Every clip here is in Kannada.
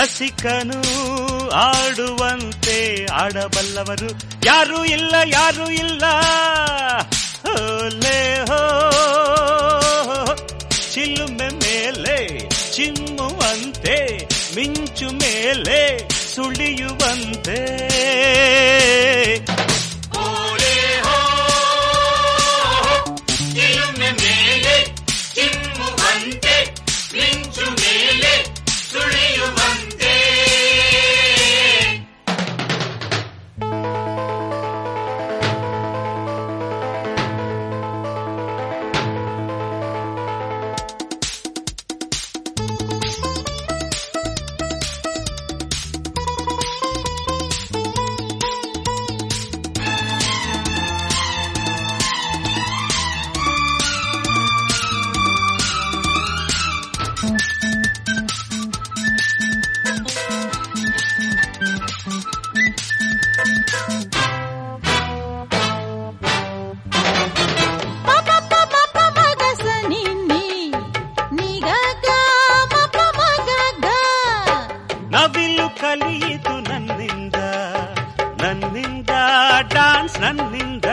ರಸಿಕನು ಆಡುವಂತೆ ಆಡಬಲ್ಲವರು ಯಾರು ಇಲ್ಲ ಯಾರು ಇಲ್ಲ ಹೋಲೆ ಹೋ ಚಿಲುಮೆ ಮೇಲೆ ಚಿಮ್ಮುವಂತೆ ಮಿಂಚು ಮೇಲೆ ಸುಳಿಯುವಂತೆ ಓಲೆ ಹೋ ಚಿಲುಮೆ ಮೇಲೆ ಚಿಮ್ಮುವಂತೆ ಮಿಂಚು ಮೇಲೆ ಸುಳಿಯುವಂತೆ ಪಪ ಪಪ ಪಮಗ ಸನಿ ನೀ ನಿಗಗ ಮಪ ಮಗಗ ನವಿಲು ಕಲಿಯಿತು ನನ್ನಿಂದ ನನ್ನಿಂದ ಡಾನ್ಸ್ ನನ್ನಿಂದ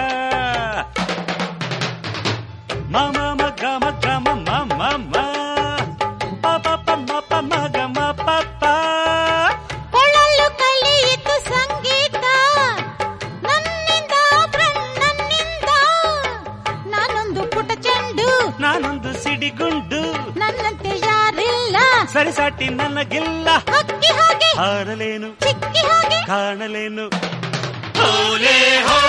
ಮಮ ಮಗ ಮಗ ಮಮ ಮಮ ಪಪ ಮಪ ಮಗ ಮ ಪಪ್ಪ ಕೊಳ್ಳಲು ಕಲಿಯಿತು ಸಂಗೀತ ನನ್ನಿಂದ ಫ್ರೆಂಡ್ ನನ್ನಿಂದ ನಾನೊಂದು ಪುಟ ಚೆಂಡು ನಾನೊಂದು ಸಿಡಿಗುಂಡು ನನ್ನಂತೆ ಯಾರಿಲ್ಲ ಸರಿಸಾಟಿ ನನಗಿಲ್ಲ ಹಕ್ಕಿ ಹಾಗೆ ಹಾರಲೇನು ಚಿಕ್ಕಿ ಹಾಗೆ ಕಾಣಲೇನು ಓಲೆ ಹೋ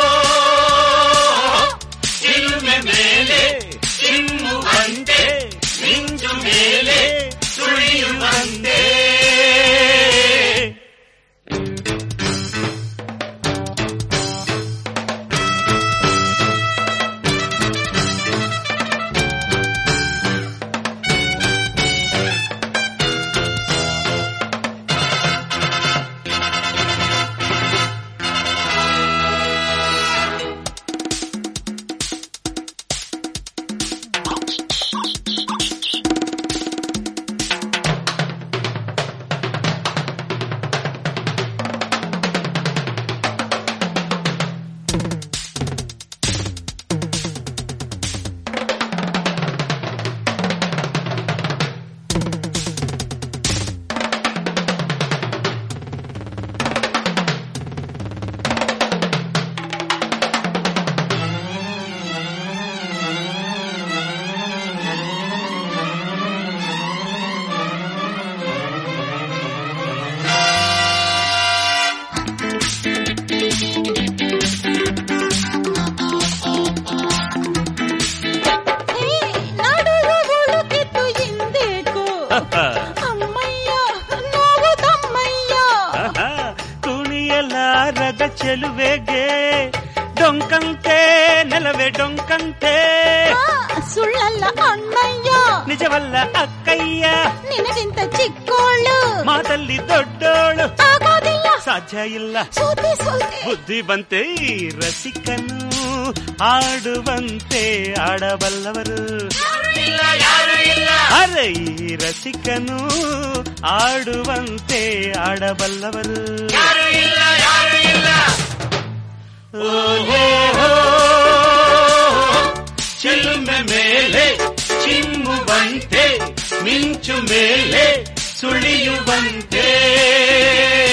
ಚಿಲುಮೆ ಮೇಲೆ ಚಿಮ್ಮುವಂತೆ ಮಿಂಚು ಮೇಲೆ ಸುಳಿಯುವಂತೆ ಹೇ, ನಡುವೆ ಉಳುಕಿತು ಹಿಂದೇಕು ಅಮ್ಮಯ್ಯ ನೋವು ತಮ್ಮಯ್ಯ ಕುಣಿಯಲಾರದ ಚೆಲುವೆಗೆ ಡೊಂಕಂತೆ ನೆಲವೇ ಡೊಂಕಂತೆ ಆ, ಸುಳ್ಳಲ್ಲ ಅಣ್ಣಯ್ಯ ನಿಜವಲ್ಲ ಅಕ್ಕಯ್ಯ ನಿನಗಿಂತ ಚಿಕ್ಕೋಳು ಮಾತಲ್ಲಿ ದೊಡ್ಡೋಳು ಆಗೋದಿಲ್ಲ ಸಾಧ್ಯ ಇಲ್ಲ ಸೋತೆ ಸೋತೆ ಬುದ್ಧಿ ಬಂತೆ ಈ ರಸಿಕನು ಆಡುವಂತೆ ಆಡಬಲ್ಲವರು ಇಲ್ಲ ಯಾರು ಇಲ್ಲ ಅರೆ ಈ ರಸಿಕನು ಆಡುವಂತೆ ಆಡಬಲ್ಲವರು ಯಾರು ಇಲ್ಲ ಯಾರು ಇಲ್ಲ ಓಹೋ ಚಿಲುಮೆ ಮೇಲೆ ಚಿಮ್ಮುವಂತೆ ಮಿಂಚು ಮೇಲೆ ಸುಳಿಯುವಂತೆ